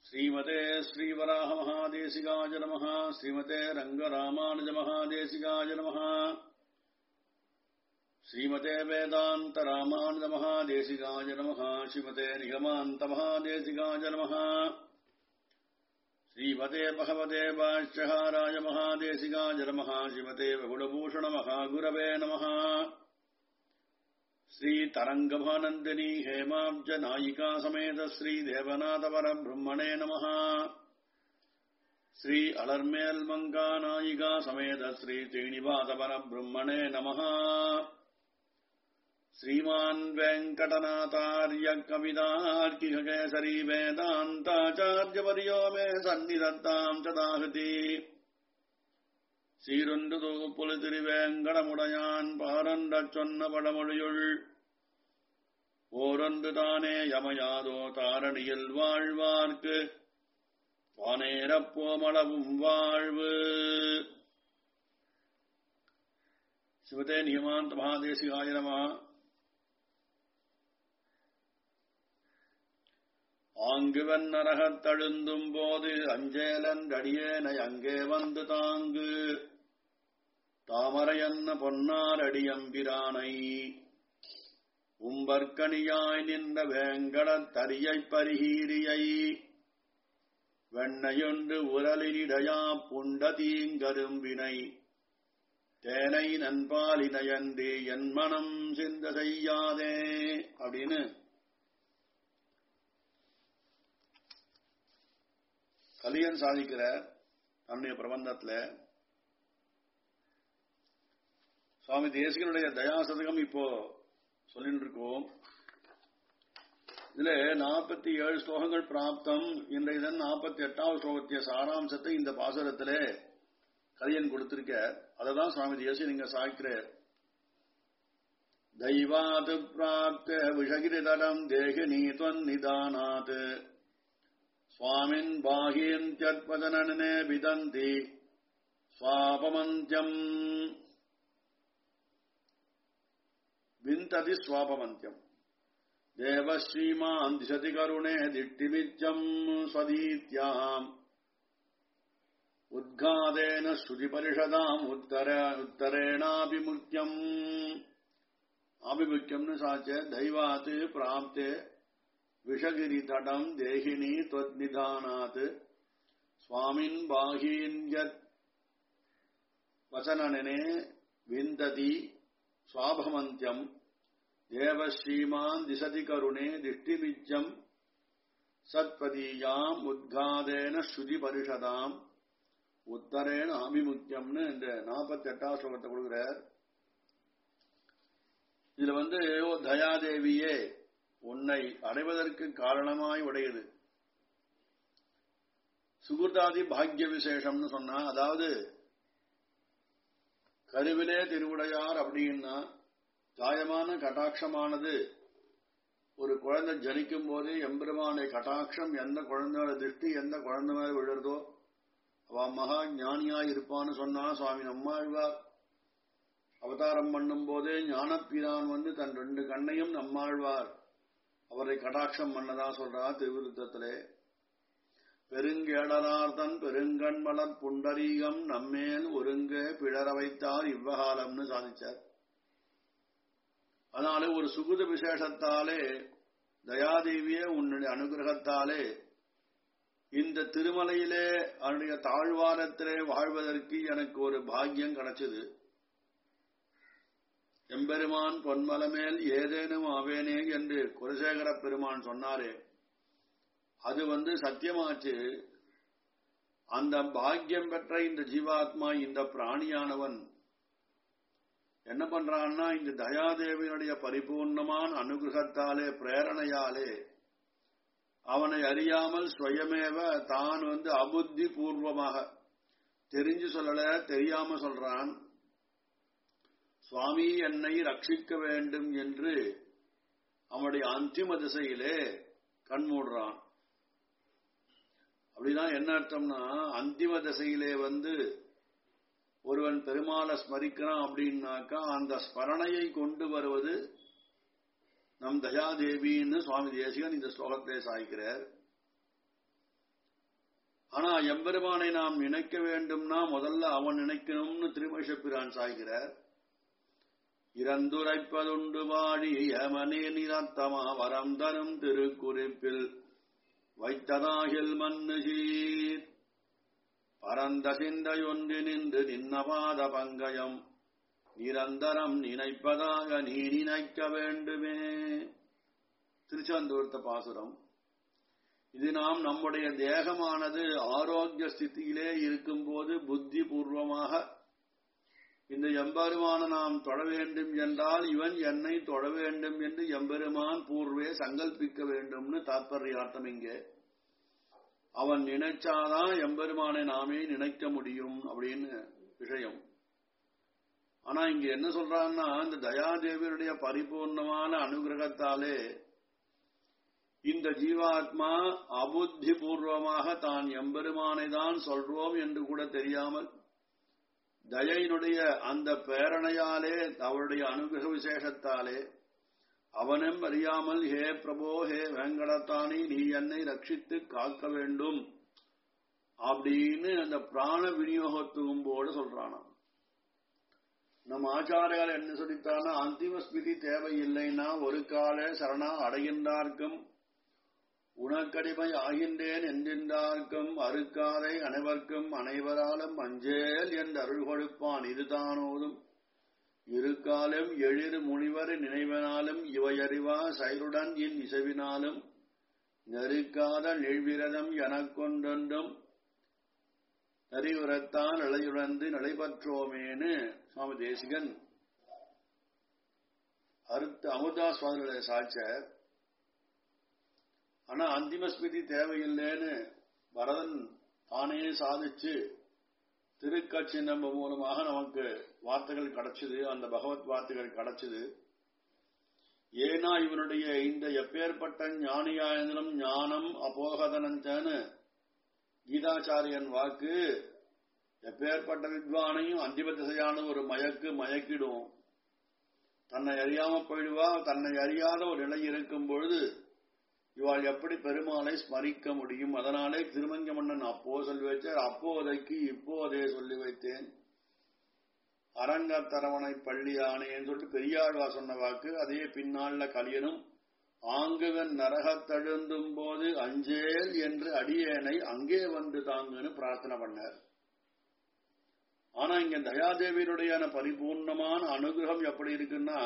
श्रीमते श्रीवराहमहादेशिकाय नमः श्रीमते रङ्गरामानुजमहादेशिकाय नमः श्रीमते वेदान्तरामानुजमहादेशिकाय नमः श्रीमते निगमान्तमहादेशिकाय नमः श्रीमते भगवते भाष्यहाराय महादेशिकाय नमः श्रीमते बहुलभूषणमहागुरवे नमः श्रीतरङ्गभानन्दिनी हेमाब्ज नायिका समेत श्रीदेवनाथपरब्रह्मणे नमः श्री अलर्मेल् मङ्गा नायिका समेत श्रीश्रीनिवासपरब्रह्मणे नमः श्रीमान् वेङ्कटनाथार्य कवितार्किककेसरी वेदान्ताचार्यवर्यो मे सन्निधत्ताम् च दाहति சீரொன்று தொகுப்புல திருவேங்கடமுடையான் பாரண்டச் சொன்ன படமொழியுள் ஓரொன்று தானே யமயாதோ தாரணியில் வாழ்வார்க்கு வானேரப்போமளவும் வாழ்வு சிவதே நியமாந்த மகாதேசிகாய நம ஆங்குவன் நரகத் தழுந்தும் போது அஞ்சேலன் அடியேனை அங்கே வந்து தாங்கு தாமரையன்ன பொன்னார் அடியம்பிரானை உம்பற்கனியாய் நின்ற வேங்கடத் தரியைப் பரிகீரியை வெண்ணையொன்று உரலினிடையா புண்ட தீங்கரும்பினை தேனை நண்பாலினையன்றி என் மனம் சிந்த செய்யாதே அப்படின்னு கலியன் சாதிக்கிற தன்னுடைய பிரபந்தத்துல சுவாமி தேசிகனுடைய தயாசதகம் இப்போ சொல்லிட்டு இருக்கோம் இதுல நாற்பத்தி ஏழு ஸ்லோகங்கள் பிராப்தம் இன்றைய தினம் நாற்பத்தி எட்டாவது ஸ்லோகத்திய சாராம்சத்தை இந்த பாசுரத்துல கலியன் கொடுத்திருக்க அதை தான் சுவாமி தேசி நீங்க சாய்க்கிறார் दैवात् प्राप्ते विषगिरितरम् देहिनी त्वन्निदानात् स्वामिन् बाह्यन्त्यत्वदनने विदन्ति स्वापमन्त्यम् विन्तति स्वापमन्त्यम् देवश्रीमान् दिशति करुणे दिट्टिमित्यम् स्वदीत्याम् उद्घातेन श्रुतिपरिषदाम् उत्तर उत्तरेणाभिमुख्यम् आभिमुख्यम् साच दैवात् प्राप्ते விஷகிரிதடம் தேகினி தொத்நிதானாத் சுவாமின் பாகீன்யத் வசனனே விந்ததி சுவாபமந்தியம் தேவஸ்ரீமான் திசதி கருணே திஷ்டிபிஜம் சத்பதீயாம் உத்காதேன ஸ்ருதி பரிஷதாம் உத்தரேன ஆபிமுக்கியம்னு இந்த நாற்பத்தி எட்டாம் ஸ்லோகத்தை கொடுக்கிறார் இதுல வந்து தயாதேவியே உன்னை அடைவதற்கு காரணமாய் உடையது சுகுர்தாதி பாக்ய விசேஷம்னு சொன்னா அதாவது கருவிலே திருவுடையார் அப்படின்னா தாயமான கட்டாட்சமானது ஒரு குழந்தை ஜனிக்கும் போது எம்பெருமானை கட்டாட்சம் எந்த குழந்தையோட திருஷ்டி எந்த குழந்தை மேல விழுறதோ அவ மகா ஞானியா இருப்பான்னு சொன்னா சுவாமி நம்மாழ்வார் அவதாரம் பண்ணும் போதே ஞானப்பிரான் வந்து தன் ரெண்டு கண்ணையும் நம்மாழ்வார் அவரை கடாட்சம் பண்ணதா சொல்றா திருவிருத்தத்திலே பெருங்கேடரார்த்தன் பெருங்கண் மலர் புண்டரீகம் நம்மேல் ஒருங்க பிழற வைத்தார் இவ்வகாலம்னு சாதிச்சார் அதனால ஒரு சுகுத விசேஷத்தாலே தயாதேவியே உன்னுடைய அனுகிரகத்தாலே இந்த திருமலையிலே அவனுடைய தாழ்வாரத்திலே வாழ்வதற்கு எனக்கு ஒரு பாக்கியம் கிடைச்சது எம்பெருமான் பொன்மலமேல் ஏதேனும் ஆவேனே என்று குலசேகர பெருமான் சொன்னாரே அது வந்து சத்தியமாச்சு அந்த பாக்கியம் பெற்ற இந்த ஜீவாத்மா இந்த பிராணியானவன் என்ன பண்றான்னா இந்த தயாதேவியுடைய பரிபூர்ணமான அனுகிரகத்தாலே பிரேரணையாலே அவனை அறியாமல் ஸ்வயமேவ தான் வந்து அபுத்தி பூர்வமாக தெரிஞ்சு சொல்லல தெரியாம சொல்றான் சுவாமி என்னை ரட்சிக்க வேண்டும் என்று அவனுடைய அந்திம திசையிலே கண்மூடுறான் அப்படின்னா என்ன அர்த்தம்னா அந்திம திசையிலே வந்து ஒருவன் பெருமாளை ஸ்மரிக்கிறான் அப்படின்னாக்கா அந்த ஸ்மரணையை கொண்டு வருவது நம் தயாதேவின்னு சுவாமி தேசிகன் இந்த ஸ்லோகத்தை சாய்க்கிறார் ஆனா எம்பெருமானை நாம் நினைக்க வேண்டும்னா முதல்ல அவன் நினைக்கணும்னு திருமஷப்பிரான் சாய்கிறார் இறந்துரைப்பதுண்டு வாழி யமனே நிரத்தமா வரம் தரும் திருக்குறிப்பில் வைத்ததாகில் மண்ணு சீர் பரந்த சிந்தையொன்று நின்று நின்னபாத பங்கயம் நிரந்தரம் நினைப்பதாக நீ நினைக்க வேண்டுமே திருச்செந்தூர்த்த பாசுரம் இது நாம் நம்முடைய தேகமானது ஆரோக்கிய ஸ்திதியிலே இருக்கும்போது புத்தி பூர்வமாக இந்த எம்பெருமான நாம் தொட வேண்டும் என்றால் இவன் என்னை தொட வேண்டும் என்று எம்பெருமான் பூர்வே சங்கல்பிக்க வேண்டும்னு தாற்பயார்த்தம் இங்கே அவன் நினைச்சாதான் எம்பெருமானை நாமே நினைக்க முடியும் அப்படின்னு விஷயம் ஆனா இங்க என்ன சொல்றான்னா இந்த தயாதேவியருடைய பரிபூர்ணமான அனுகிரகத்தாலே இந்த ஜீவாத்மா அபுத்தி பூர்வமாக தான் எம்பெருமானை தான் சொல்றோம் என்று கூட தெரியாமல் தயையினுடைய அந்த பேரணையாலே அவருடைய அனுகிரக விசேஷத்தாலே அவனும் அறியாமல் ஹே பிரபோ ஹே வெங்கடத்தானி நீ என்னை ரட்சித்து காக்க வேண்டும் அப்படின்னு அந்த பிராண விநியோகத்துக்கும் போடு சொல்றானாம் நம் ஆச்சாரியால் என்ன சொல்லித்தானா அந்திம ஸ்மிதி தேவையில்லைன்னா ஒரு கால சரணா அடைகின்றார்க்கும் உனக்கடிமை ஆகின்றேன் என்றின்றார்க்கும் அறுக்காதை அனைவர்க்கும் அனைவராலும் அஞ்சேல் என்று அருள் கொடுப்பான் இதுதானோதும் இருக்காலும் எழிறு முனிவர் நினைவனாலும் இவையறிவா செயலுடன் இன் இசைவினாலும் நெருக்காத நெழ்விரதம் எனக்கொண்டொன்றும் நரிவுரத்தான் நிலையுணர்ந்து நடைபெற்றோமேனு சுவாமி தேசிகன் அறுத்த அமுதா சுவாமிகளுடைய சாட்சர் ஆனா அந்திம ஸ்மிருதி தேவையில்லைன்னு பரதன் தானே சாதிச்சு திருக்கட்சி நம்ம மூலமாக நமக்கு வார்த்தைகள் கிடைச்சது அந்த பகவத் வார்த்தைகள் கிடைச்சது ஏனா இவனுடைய இந்த எப்பேற்பட்ட ஞானியாயந்திரம் ஞானம் அபோகதனந்தன்னு கீதாச்சாரியன் வாக்கு எப்பேற்பட்ட வித்வானையும் அந்திம திசையான ஒரு மயக்கு மயக்கிடும் தன்னை அறியாம போயிடுவா தன்னை அறியாத ஒரு நிலை இருக்கும் பொழுது இவாள் எப்படி பெருமாளை ஸ்மரிக்க முடியும் அதனாலே திருமங்க மன்னன் அப்போ சொல்லி வைத்தார் அப்போதைக்கு இப்போதே சொல்லி வைத்தேன் அரங்கத்தரவணை பள்ளியானேன்னு சொல்லிட்டு பெரியாழ்வா சொன்ன வாக்கு அதே பின்னாள்ல கலியனும் ஆங்குவன் நரகத்தழுந்தும் போது அஞ்சேல் என்று அடியேனை அங்கே வந்து தாங்குன்னு பிரார்த்தனை பண்ணார் ஆனா இங்க தயாதேவியருடைய பரிபூர்ணமான அனுகிரகம் எப்படி இருக்குன்னா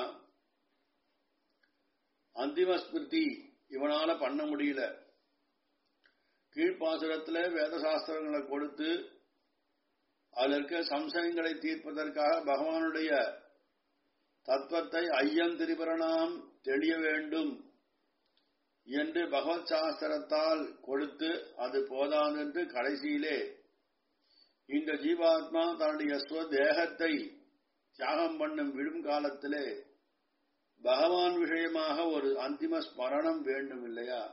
அந்திம ஸ்மிருதி இவனால பண்ண முடியல கீழ்ப்பாசுரத்துல வேத சாஸ்திரங்களை கொடுத்து அதுல இருக்க சம்சயங்களை தீர்ப்பதற்காக பகவானுடைய தத்துவத்தை ஐயம் திரிபுரணாம் தெளிய வேண்டும் என்று பகவத் சாஸ்திரத்தால் கொடுத்து அது போதாது என்று கடைசியிலே இந்த ஜீவாத்மா தன்னுடைய ஸ்வதேகத்தை தியாகம் பண்ணும் விடும் காலத்திலே பகவான் விஷயமாக ஒரு அந்திம ஸ்மரணம் வேண்டும் இல்லையா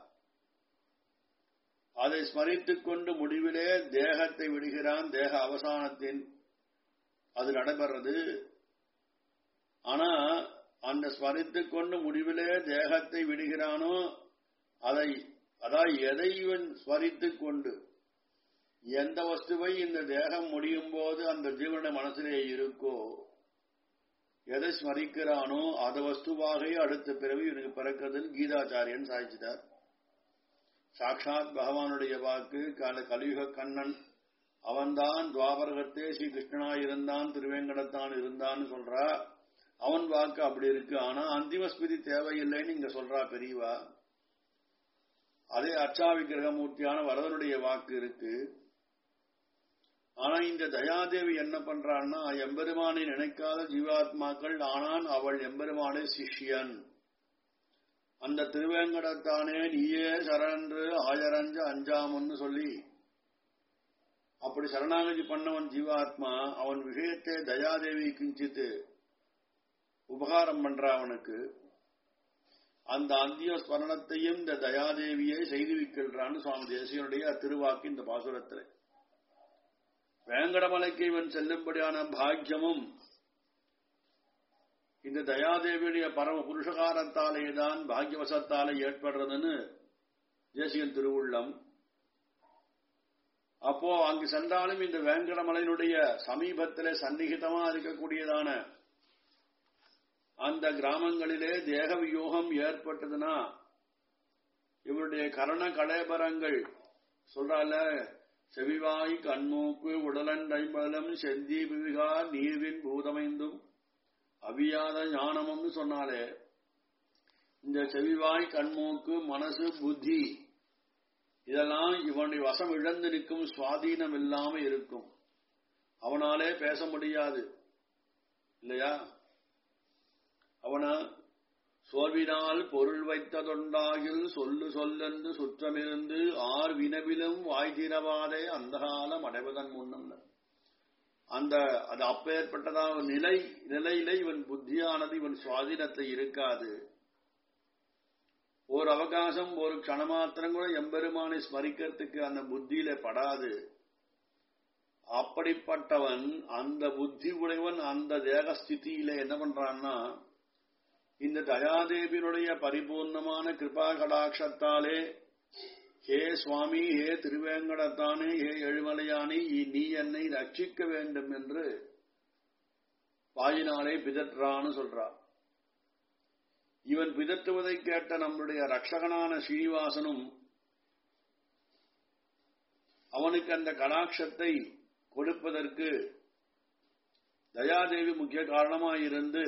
அதை ஸ்மரித்துக் கொண்டு முடிவிலே தேகத்தை விடுகிறான் தேக அவசானத்தின் அது நடைபெறது ஆனா அந்த ஸ்மரித்துக் கொண்டு முடிவிலே தேகத்தை விடுகிறானோ அதை அதாவது எதை இவன் ஸ்மரித்துக் கொண்டு எந்த வஸ்துவை இந்த தேகம் முடியும் போது அந்த ஜீவனுடைய மனசிலே இருக்கோ எதை ஸ்மரிக்கிறானோ அது வஸ்துவாகவே அடுத்த பிறவி இவனுக்கு பிறக்கிறதுன்னு கீதாச்சாரியன் சாய்ச்சிட்டார் சாட்சாத் பகவானுடைய வாக்கு கால கலியுக கண்ணன் அவன்தான் துவாபரகத்தே ஸ்ரீ கிருஷ்ணனா இருந்தான் திருவேங்கடத்தான் இருந்தான்னு சொல்றா அவன் வாக்கு அப்படி இருக்கு ஆனா அந்திம ஸ்மிருதி தேவையில்லைன்னு இங்க சொல்றா பெரியவா அதே அர்ச்சா விக்கிரகமூர்த்தியான வரதனுடைய வாக்கு இருக்கு ஆனா இந்த தயாதேவி என்ன பண்றான்னா எம்பெருமானை நினைக்காத ஜீவாத்மாக்கள் ஆனான் அவள் எம்பெருமானை சிஷ்யன் அந்த திருவேங்கடத்தானே நீயே சரன்று ஆயரஞ்ச அஞ்சாமன்னு சொல்லி அப்படி சரணாகதி பண்ணவன் ஜீவாத்மா அவன் விஷயத்தை தயாதேவி கிஞ்சித்து உபகாரம் பண்ற அவனுக்கு அந்த அந்திய ஸ்மரணத்தையும் இந்த தயாதேவியை செய்து வைக்கின்றான்னு சுவாமி தேசியனுடைய திருவாக்கு இந்த பாசுரத்தில் வேங்கடமலைக்கு இவன் செல்லும்படியான பாக்கியமும் இந்த தயாதேவியுடைய பரம புருஷகாரத்தாலே தான் பாக்கியவசத்தாலே ஏற்படுறதுன்னு தேசியன் திருவுள்ளம் அப்போ அங்கு சென்றாலும் இந்த வேங்கடமலையினுடைய சமீபத்திலே சந்நிகிதமா இருக்கக்கூடியதான அந்த கிராமங்களிலே தேக வியோகம் ஏற்பட்டதுன்னா இவருடைய கரண கலேபரங்கள் சொல்றால செவிவாய் கண்மூக்கு உடலன் ஐம்பலம் செந்தி விவிகா நீர்வின் பூதமைந்தும் அவியாத ஞானம்னு சொன்னாலே இந்த செவிவாய் கண்மூக்கு மனசு புத்தி இதெல்லாம் இவனுடைய வசம் இழந்து நிற்கும் சுவாதீனம் இல்லாம இருக்கும் அவனாலே பேச முடியாது இல்லையா அவன சோர்வினால் பொருள் வைத்ததொண்டாகில் சொல்லு சொல்லென்று சுற்றமிருந்து ஆர் வினவிலும் வாய்திரவாதே அந்த காலம் அடைவதன் முன்னம் அந்த அது அப்பேற்பட்டதா நிலை நிலையில இவன் புத்தியானது இவன் சுவாதீனத்தை இருக்காது ஒரு அவகாசம் ஒரு க்ஷணமாத்திரம் கூட எம்பெருமானை ஸ்மரிக்கிறதுக்கு அந்த புத்தியில படாது அப்படிப்பட்டவன் அந்த புத்தி உடையவன் அந்த தேகஸ்திதியில என்ன பண்றான்னா இந்த தயாதேவியினுடைய பரிபூர்ணமான கிருபா கடாட்சத்தாலே ஹே சுவாமி ஹே திருவேங்கடத்தானே ஹே எழுமலையானே நீ என்னை ரட்சிக்க வேண்டும் என்று வாயினாலே பிதற்றான்னு சொல்றார் இவன் பிதற்றுவதை கேட்ட நம்முடைய ரட்சகனான ஸ்ரீனிவாசனும் அவனுக்கு அந்த கடாட்சத்தை கொடுப்பதற்கு தயாதேவி முக்கிய காரணமாயிருந்து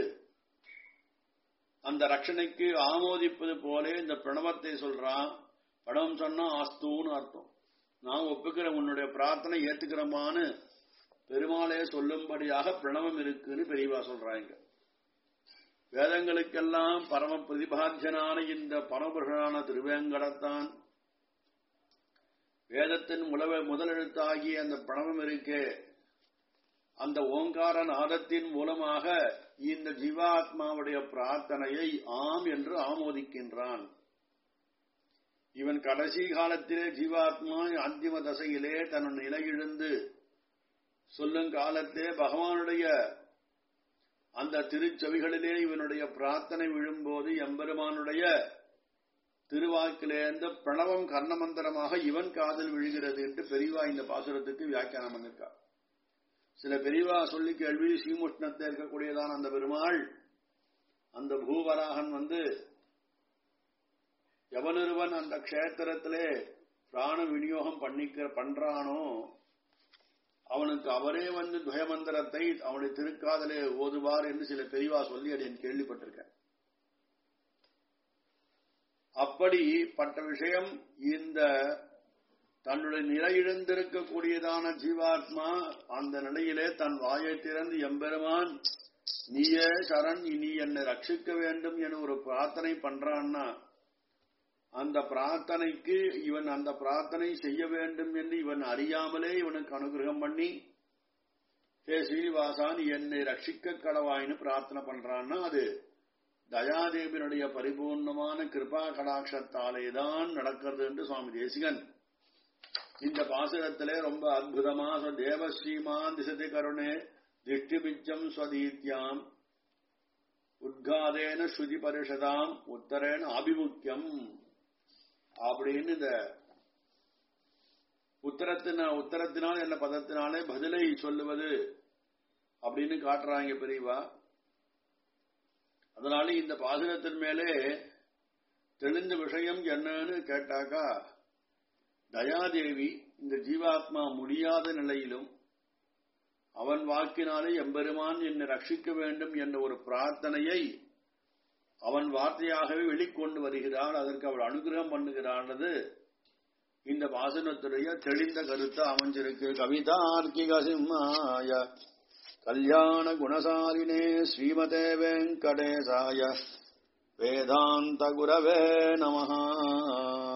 அந்த ரட்சணைக்கு ஆமோதிப்பது போல இந்த பிரணவத்தை சொல்றான் படம் சொன்னா ஆஸ்தூன்னு அர்த்தம் நான் ஒப்புக்கிறேன் உன்னுடைய பிரார்த்தனை ஏத்துக்கிறமான்னு பெருமாளே சொல்லும்படியாக பிரணவம் இருக்குன்னு பெரியவா சொல்றாங்க வேதங்களுக்கெல்லாம் பரம பிரதிபாத்தியனான இந்த பரமபுருஷனான திருவேங்கடத்தான் வேதத்தின் முலவ முதலெழுத்தாகிய அந்த பிரணவம் இருக்கே அந்த ஓங்கார நாதத்தின் மூலமாக இந்த ஜீவாத்மாவுடைய பிரார்த்தனையை ஆம் என்று ஆமோதிக்கின்றான் இவன் கடைசி காலத்திலே ஜீவாத்மா அந்திம தசையிலே தன் நிலையிழந்து சொல்லும் காலத்தே பகவானுடைய அந்த திருச்செவிகளிலே இவனுடைய பிரார்த்தனை விழும்போது எம்பெருமானுடைய திருவாக்கிலேந்த பிரணவம் கர்ணமந்திரமாக இவன் காதல் விழுகிறது என்று பெரியவா இந்த பாசுரத்துக்கு வியாக்கியானம் பண்ணிருக்கா சில பெரியவா சொல்லி கேள்வி ஸ்ரீமுஷ்ணத்தில் இருக்கக்கூடியதான் அந்த பெருமாள் அந்த பூவராகன் வந்து எவனொருவன் அந்த க்ஷேத்திரத்திலே பிராண விநியோகம் பண்ணிக்க பண்றானோ அவனுக்கு அவரே வந்து துவயமந்திரத்தை அவனுடைய திருக்காதலே ஓதுவார் என்று சில பெரியவா சொல்லி அதை கேள்விப்பட்டிருக்கேன் அப்படிப்பட்ட விஷயம் இந்த தன்னுடைய நிலையிழந்திருக்கக்கூடியதான ஜீவாத்மா அந்த நிலையிலே தன் வாயை திறந்து எம்பெருமான் நீயே சரண் இனி என்னை ரட்சிக்க வேண்டும் என ஒரு பிரார்த்தனை பண்றான்னா அந்த பிரார்த்தனைக்கு இவன் அந்த பிரார்த்தனை செய்ய வேண்டும் என்று இவன் அறியாமலே இவனுக்கு அனுகிரகம் பண்ணி ஹே ஸ்ரீனிவாசான் என்னை ரட்சிக்க கடவாயின்னு பிரார்த்தனை பண்றான்னா அது தயாதேவினுடைய பரிபூர்ணமான கிருபா கடாட்சத்தாலே தான் நடக்கிறது என்று சுவாமி தேசிகன் இந்த பாசுரத்திலே ரொம்ப அற்புதமா தேவஸ்ரீமான் திசதி கருணே திஷ்டிபிச்சம் ஸ்வதீத்யாம் உத்காதேன ஸ்ருதி பரிஷதாம் உத்தரேன ஆபிமுக்கியம் அப்படின்னு இந்த உத்தரத்தின உத்தரத்தினால் என்ன பதத்தினாலே பதிலை சொல்லுவது அப்படின்னு காட்டுறாங்க பெரியவா அதனால இந்த பாசுரத்தின் மேலே தெளிந்த விஷயம் என்னன்னு கேட்டாக்கா தயாதேவி இந்த ஜீவாத்மா முடியாத நிலையிலும் அவன் வாக்கினாலே எம்பெருமான் என்னை ரட்சிக்க வேண்டும் என்ற ஒரு பிரார்த்தனையை அவன் வார்த்தையாகவே வெளிக்கொண்டு வருகிறாள் அதற்கு அவள் அனுகிரகம் பண்ணுகிறானது இந்த வாசனத்துடைய தெளிந்த கருத்து அமைஞ்சிருக்கு கவிதார்க்கிக சிம்மாய கல்யாண குணசாலினே ஸ்ரீமதே வெங்கடேசாய வேதாந்த குரவே நமஹா